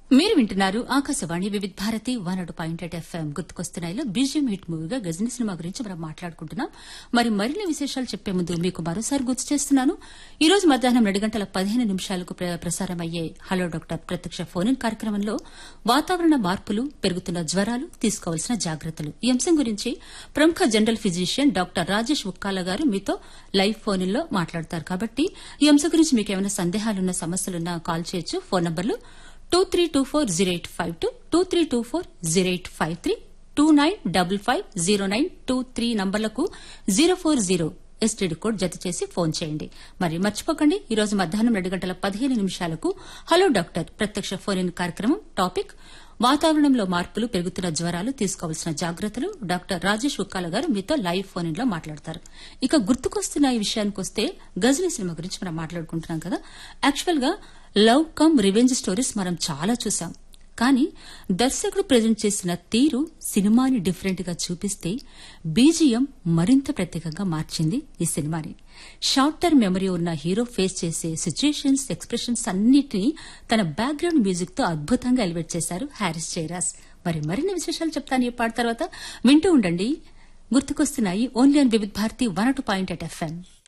మీరు వింటున్నారు ఆకాశవాణి వివిధ భారతి వన్ అటు పాయింట్ ఎయిట్ ఎఫ్ఎం గుర్తుకొస్తున్నాయిలో బీజిఎం హిట్ మూవీగా గజని సినిమా గురించి మనం మాట్లాడుకుంటున్నాం మరి మరిన్ని విశేషాలు చెప్పే ముందు మీకు మరోసారి గుర్తు చేస్తున్నాను ఈ రోజు మధ్యాహ్నం రెండు గంటల పదిహేను నిమిషాలకు ప్ర- ప్రసారమయ్యే హలో డాక్టర్ ప్రత్యక్ష ఫోన్ ఇన్ కార్యక్రమంలో వాతావరణ మార్పులు పెరుగుతున్న జ్వరాలు తీసుకోవాల్సిన జాగ్రత్తలు ఈ అంశం గురించి ప్రముఖ general physician doctor Rajesh Ukkala garu మీతో లైవ్ ఫోన్ ఇన్ లో మాట్లాడతారు కాబట్టి ఈ అంశం గురించి మీకు ఏమైనా సందేహాలున్నా సమస్యలున్నా కాల్ చేయొచ్చు ఫోన్ నంబర్లు two three two four zero eight five two two three two four zero eight five three two nine double five zero nine two three నంబర్లకు zero four zero STD code జత చేసి phone చేయండి మరి మర్చిపోకండి ఈ రోజు మధ్యాహ్నం రెండు గంటల పదిహేను నిమిషాలకు హలో డాక్టర్ ప్రత్యక్ష ఫోన్ ఇన్ కార్యక్రమం టాపిక్ వాతావరణంలో మార్పులు పెరుగుతున్న జ్వరాలు తీసుకోవాల్సిన జాగ్రత్తలు డాక్టర్ రాజేష్ ఉక్కాల గారు మీతో లైవ్ ఫోన్ ఇన్ లో మాట్లాడతారు ఇక గుర్తుకొస్తున్న ఈ విషయానికి వస్తే గజనీ సినిమా గురించి మనం మాట్లాడుకుంటున్నాం కదా యాక్చువల్ గా లవ్ కమ్ రివెంజ్ స్టోరీస్ మనం చాలా చూసాం కానీ దర్శకుడు ప్రజెంట్ చేసిన తీరు సినిమాని డిఫరెంట్ గా చూపిస్తే బీజిఎం మరింత ప్రత్యేకంగా మార్చింది ఈ సినిమాని షార్ట్ టర్మ్ మెమరీ ఉన్న హీరో ఫేస్ చేసే సిచ్యుయేషన్స్ ఎక్స్ప్రెషన్స్ అన్నిటినీ తన బ్యాక్గ్రౌండ్ మ్యూజిక్ తో అద్భుతంగా ఎలివేట్ చేశారు హ్యారిస్ జైరాస్ మరి మరిన్ని విశేషాలు చెప్తాను ఈ పాట తర్వాత వింటూ ఉండండి గుర్తుకొస్తున్నాయి only and Vividh Bharati one two point eight FM